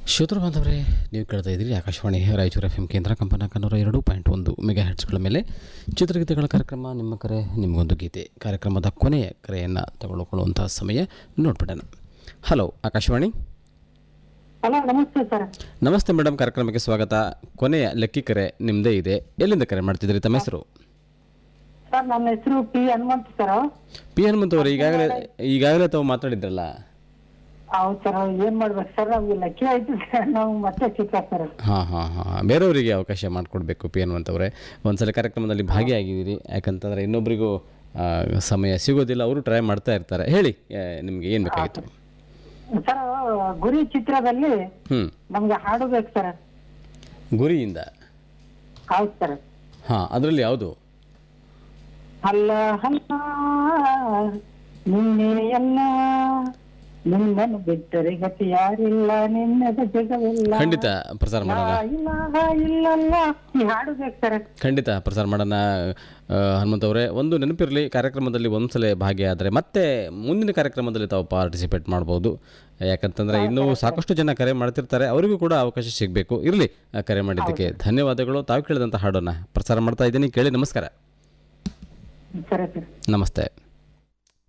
ಶ್ರೋತೃ ಬಾಂಧವರೇ ನೀವು ಕೇಳ್ತಾ ಇದ್ದೀರಿ ಆಕಾಶವಾಣಿ ರಾಯಚೂರು ಎಫ್ ಎಂ ಕೇಂದ್ರ ಕಂಪನಾಕ ನೂರ ಎರಡು ಪಾಯಿಂಟ್ ಒಂದು ಮೆಗಾ ಹೆಡ್ಸ್ಗಳ ಮೇಲೆ ಚಿತ್ರಗೀತೆಗಳ ಕಾರ್ಯಕ್ರಮ ನಿಮ್ಮ ಕರೆ ನಿಮಗೊಂದು ಗೀತೆ ಕಾರ್ಯಕ್ರಮದ ಕೊನೆಯ ಕರೆಯನ್ನು ತಗೊಳ್ಕೊಳ್ಳುವಂಥ ಸಮಯ ನೋಡ್ಬಿಡೋಣ ಹಲೋ ಆಕಾಶವಾಣಿ ಹಲೋ ನಮಸ್ತೆ ಸರ್ ನಮಸ್ತೆ ಮೇಡಮ್ ಕಾರ್ಯಕ್ರಮಕ್ಕೆ ಸ್ವಾಗತ ಕೊನೆಯ ಲೆಕ್ಕಿ ಕರೆ ನಿಮ್ಮದೇ ಇದೆ ಎಲ್ಲಿಂದ ಕರೆ ಮಾಡ್ತಿದ್ರಿ ತಮ್ಮ ಹೆಸರು ಸರ್ ನನ್ನ ಹೆಸರು P Hanumanth sir P Hanumanth ಅವರು ಈಗಾಗಲೇ ಈಗಾಗಲೇ ತಾವು ಮಾತಾಡಿದ್ರಲ್ಲ ಹೌದು ಸರ್ ಏನ್ ಮಾಡ್ಬೇಕು ಸರ್ ನಮ್ಗೆ ಲಕ್ಕಿ ಆಯ್ತು ಸರ್ ನಾವು ಮತ್ತೆ ಸಿಕ್ಕ ಸರ್ ಹಾಂ ಹಾಂ ಹಾಂ ಬೇರೆಯವರಿಗೆ ಅವಕಾಶ ಮಾಡಿಕೊಡ್ಬೇಕು ಪಿ ಎನ್ನುವಂಥ ಅವರೇ ಒಂದ್ಸಲ ಕಾರ್ಯಕ್ರಮದಲ್ಲಿ ಭಾಗಿಯಾಗಿದ್ದೀರಿ ಯಾಕಂತಂದರೆ ಇನ್ನೊಬ್ಬರಿಗೂ ಆ, ಸಮಯ ಸಿಗೋದಿಲ್ಲ ಅವರು ಟ್ರೈ ಮಾಡ್ತಾ ಇರ್ತಾರೆ ಹೇಳಿ ಆ, ನಿಮ್ಗೆ ಏನು ಬೇಕಾಗಿತ್ತು ಸರ್ ಗುರಿ ಚಿತ್ರದಲ್ಲಿ ಹ್ಞೂ ನಮ್ಗೆ ಹಾಡು ಬೇಕು ಸರ್ ಗುರಿಯಿಂದ ಹೌದು ಸರ್ ಹಾಂ ಅದರಲ್ಲಿ ಯಾವುದು ಅಲ್ಲ ಅಲ್ಲ ನಿನ್ನೆ ಎಲ್ಲ ನಿನ್ನನ್ನು ಬಿಟ್ಟರೆ ಗತಿ ಯಾರಿಲ್ಲ ನಿನ್ನದ ಜಗವಿಲ್ಲ ಖಂಡಿತ ಪ್ರಸಾರ ಮಾಡೋಣ ಲಾ ಇಲಾಹ ಇಲ್ಲಲ್ಲ ಈ ಹಾಡು ಬೇಕು ಸರ್ ಖಂಡಿತ ಪ್ರಸಾರ ಮಾಡೋಣ ಆ, ಹನುಮಂತ್ ಅವರೇ ಒಂದು ನೆನಪಿರಲಿ ಕಾರ್ಯಕ್ರಮದಲ್ಲಿ ಒಂದ್ಸಲ ಭಾಗಿಯಾದರೆ ಮತ್ತೆ ಮುಂದಿನ ಕಾರ್ಯಕ್ರಮದಲ್ಲಿ ತಾವು ಪಾರ್ಟಿಸಿಪೇಟ್ ಮಾಡ್ಬೋದು ಯಾಕಂತಂದರೆ ಇನ್ನೂ ಸಾಕಷ್ಟು ಜನ ಕರೆ ಮಾಡ್ತಿರ್ತಾರೆ ಅವರಿಗೂ ಕೂಡ ಅವಕಾಶ ಸಿಗಬೇಕು ಇರಲಿ ಕರೆ ಮಾಡಿದ್ದಕ್ಕೆ ಧನ್ಯವಾದಗಳು ತಾವು ಕೇಳಿದಂಥ ಹಾಡನ್ನು ಪ್ರಸಾರ ಮಾಡ್ತಾ ಇದ್ದೀನಿ ಕೇಳಿ ನಮಸ್ಕಾರ ಸರಿ ಸರ್ ನಮಸ್ತೆ